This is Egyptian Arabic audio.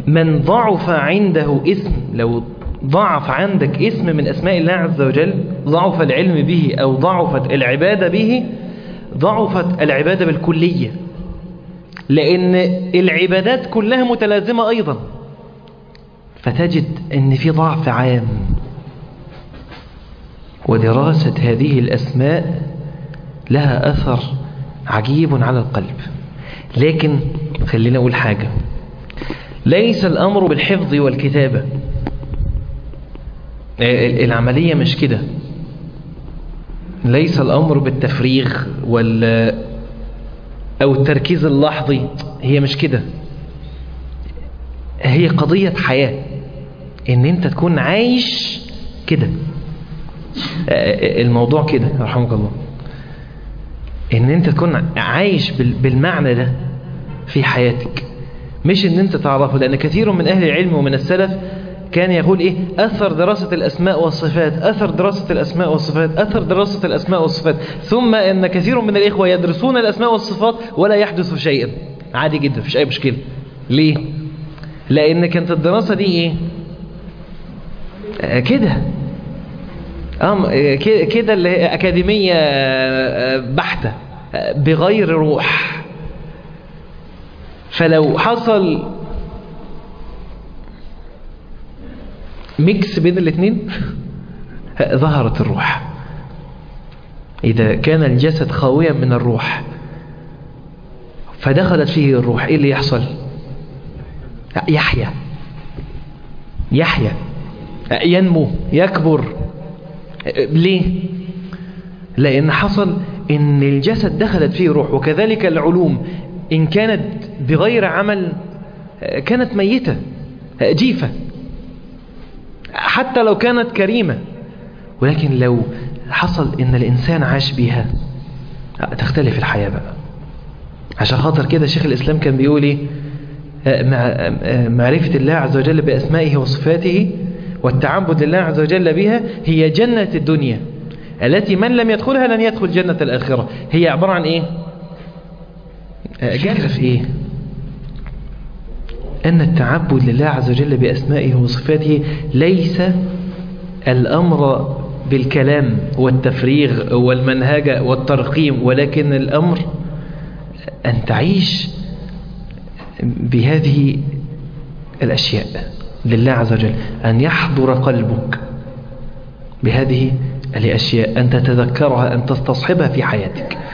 من ضعف عنده اسم لو ضعف عندك اسم من أسماء الله عز وجل ضعف العلم به أو ضعفت العبادة به ضعفت العبادة بالكلية لأن العبادات كلها متلازمة أيضا فتجد أن في ضعف عام ودراسة هذه الأسماء لها أثر عجيب على القلب لكن خلينا أقول حاجة ليس الأمر بالحفظ والكتابة العملية مش كده ليس الأمر بالتفريغ وال أو التركيز اللحظي هي مش كده هي قضية حياة ان انت تكون عايش كده الموضوع كده رحمك الله ان انت تكون عايش بالمعنى ده في حياتك مش ان انت تعرفه لان كثير من اهل العلم ومن السلف كان يقول ايه اثر دراسة الاسماء والصفات اثر دراسة الاسماء والصفات اثر دراسة الاسماء والصفات ثم ان كثير من الاخوة يدرسون الاسماء والصفات ولا يحدث شيئا عادي جدا مفيش اي مشكلة ليه لان كانت الدراسة دي ايه آه كده كده اللي هي أكاديمية بحتة بغير روح فلو حصل ميكس بين الاثنين ظهرت الروح إذا كان الجسد خاويا من الروح فدخلت فيه الروح إيه اللي يحصل يحيا يحيا ينمو يكبر ليه لأن حصل إن الجسد دخلت فيه روح وكذلك العلوم إن كانت بغير عمل كانت ميتة جيفة حتى لو كانت كريمة ولكن لو حصل إن الإنسان عاش بها تختلف الحياة بقى عشان خاطر كده شيخ الإسلام كان بيقول إيه مع معرفة الله عز وجل بأسمائه وصفاته والتعبد لله عز وجل بها هي جنة الدنيا التي من لم يدخلها لن يدخل جنة الآخرة هي عبارة عن إيه فكرة في إيه أن التعبد لله عز وجل بأسمائه وصفاته ليس الأمر بالكلام والتفريغ والمنهجة والترقيم ولكن الأمر أن تعيش بهذه الأشياء لله عز وجل أن يحضر قلبك بهذه الأشياء أن تتذكرها أن تستصحبها في حياتك